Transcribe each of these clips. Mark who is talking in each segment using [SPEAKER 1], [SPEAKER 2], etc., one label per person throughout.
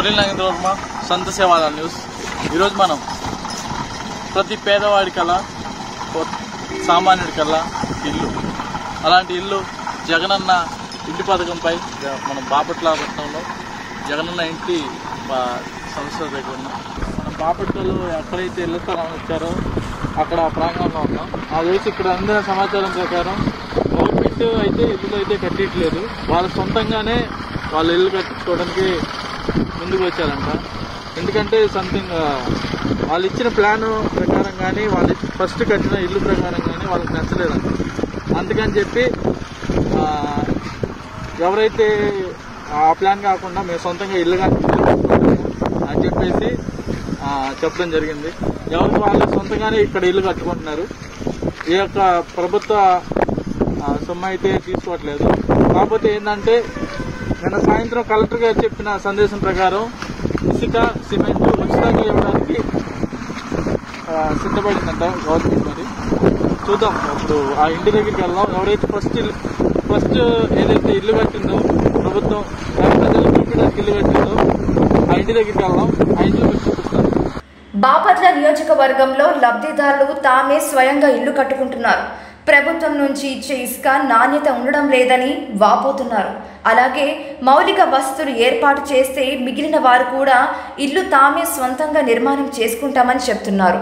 [SPEAKER 1] కొడిల్ నగేంద్ర వర్మ సంత సేవాల న్యూస్ ఈరోజు మనం ప్రతి పేదవాడి కల సామాన్యుడి కల్లా ఇల్లు అలాంటి ఇల్లు జగనన్న ఇంటి పథకంపై జ- మనం బాపట్ల పట్టణంలో జగనన్న ఇంటి బా- సంస్థ దగ్గర ఉన్నాం మనం బాపట్లలో ఎక్కడైతే ఇళ్ల స్థలాలు ఇచ్చారో అక్కడ ప్రాంగణంలో ఉన్నాం ఆ చేసి ఇక్కడ అందిన సమాచారం ప్రకారం గవర్నమెంట్ అయితే ఇల్లు అయితే కట్టిట్లేదు వాళ్ళ సొంతంగానే వాళ్ళు ఇల్లు కట్టించుకోవడానికి ముందుకు వచ్చారంట ఎందుకంటే సంథింగ్ వాళ్ళు ఇచ్చిన ప్లాన్ ప్రకారం కానీ వాళ్ళు ఫస్ట్ కట్టిన ఇల్లు ప్రకారం కానీ వాళ్ళకి నచ్చలేదంట అందుకని చెప్పి ఆ, ఎవరైతే ఆ ప్లాన్ కాకుండా మేము సొంతంగా ఇల్లు కట్టుకుంటాము అని చెప్పేసి ఆ, చెప్పడం జరిగింది ఎవరికి వాళ్ళు సొంతంగానే ఇక్కడ ఇల్లు కట్టుకుంటున్నారు ఈ యొక్క ప్రభుత్వ ఆ, సొమ్ము అయితే తీసుకోవట్లేదు కాకపోతే ఏంటంటే నిన్న సాయంత్రం కలెక్టర్ గారు చెప్పిన సందేశం ప్రకారం ఇసుక సిమెంట్ ఉచితంగా ఇవ్వడానికి ఆ, సిద్ధపడిందంట గవర్నమెంట్ మరి చూద్దాం ఇప్పుడు ఆ ఇంటి దగ్గరికి వెళ్దాం ఎవరైతే ఫస్ట్ ఇల్లు ఫస్ట్ ఏదైతే ఇల్లు కట్టిందో ప్రభుత్వం ప్రజలు చూపించడానికి ఇల్లు కట్టిందో ఆ ఇంటి దగ్గరికి వెళ్దాం ఆ ఇంట్లో మీకు చూపిస్తాను
[SPEAKER 2] బాపట్ల నియోజకవర్గంలో లబ్ధిదారులు తామే స్వయంగా ఇల్లు కట్టుకుంటున్నారు ప్రభుత్వం నుంచి ఇచ్చే ఇసుక నాణ్యత ఉండడం లేదని వాపోతున్నారు అలాగే మౌలిక వసతులు ఏర్పాటు చేస్తే మిగిలిన వారు కూడా ఇల్లు తామే సొంతంగా నిర్మాణం చేసుకుంటామని చెప్తున్నారు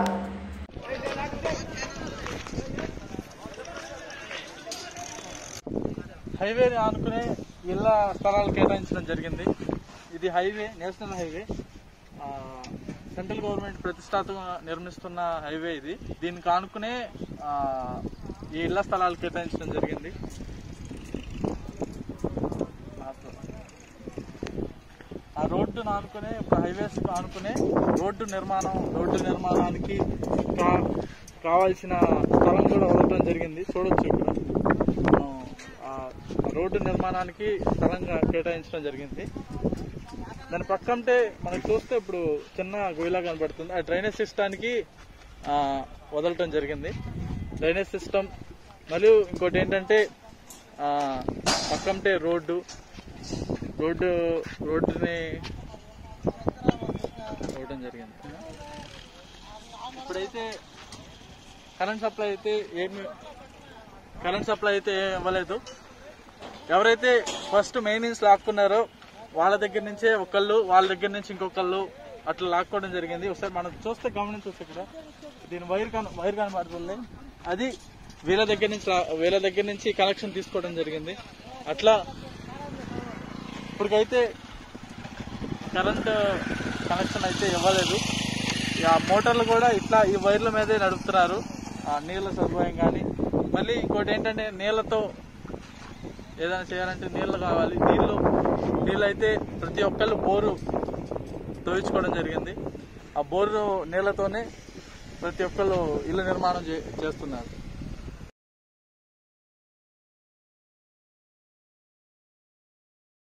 [SPEAKER 1] హైవేని ఆనుకునే ఇళ్ళ స్థలాలు కేటాయించడం జరిగింది ఇది హైవే నేషనల్ హైవే ఆ, సెంట్రల్ గవర్నమెంట్ ప్రతిష్టాత్మకంగా నిర్మిస్తున్న హైవే ఇది దీనికి ఆనుకునే ఆ, ఈ ఇళ్ల స్థలాలు కేటాయించడం జరిగింది ఆ రోడ్డును ఆనుకునే ఇప్పుడు హైవేస్ ఆనుకునే రోడ్డు నిర్మాణం రోడ్డు నిర్మాణానికి కా- కావాల్సిన స్థలం కూడా వదలడం జరిగింది చూడొచ్చు ఇక్కడ మనం ఆ రోడ్డు నిర్మాణానికి స్థలంగా కేటాయించడం జరిగింది దాని పక్కంటే మనకు చూస్తే ఇప్పుడు చిన్న గొయ్యిలా కనబడుతుంది ఆ డ్రైనేజ్ సిస్టానికి ఆ, వదలటం జరిగింది డ్రైనేజ్ సిస్టమ్ మరియు ఇంకోటి ఏంటంటే ఆ, పక్కంటే రోడ్డు రోడ్డు రోడ్డుని ఇవ్వడం జరిగింది ఇప్పుడైతే కరెంట్ సప్లై అయితే ఏమి కరెంట్ సప్లై అయితే ఏం ఇవ్వలేదు ఎవరైతే ఫస్ట్ మెయిన్స్ లాక్కున్నారో వాళ్ళ దగ్గర నుంచే ఒకళ్ళు వాళ్ళ దగ్గర నుంచి ఇంకొకళ్ళు అట్లా లాక్కోవడం జరిగింది ఒకసారి మనం చూస్తే గమనించవచ్చు ఇక్కడ దీని వైర్ కన వైర్ కనబడుతుంది అది వీళ్ళ దగ్గర నుంచి లా- వీళ్ళ దగ్గర నుంచి కనెక్షన్ తీసుకోవడం జరిగింది అట్లా ఇప్పటికైతే కరెంట్ కనెక్షన్ అయితే ఇవ్వలేదు ఇక ఆ మోటార్లు కూడా ఇట్లా ఈ వైర్ల మీదే నడుపుతున్నారు ఆ నీళ్ళ సదుపాయం కానీ మళ్ళీ ఇంకోటి ఏంటంటే నీళ్ళతో ఏదైనా చేయాలంటే నీళ్ళు కావాలి నీళ్ళు నీళ్ళు అయితే ప్రతి ఒక్కళ్ళు బోరు తోయించుకోవడం జరిగింది ఆ బోరు నీళ్ళతోనే ప్రతి ఒక్కళ్ళు ఇల్లు నిర్మాణం చే- చేస్తున్నారు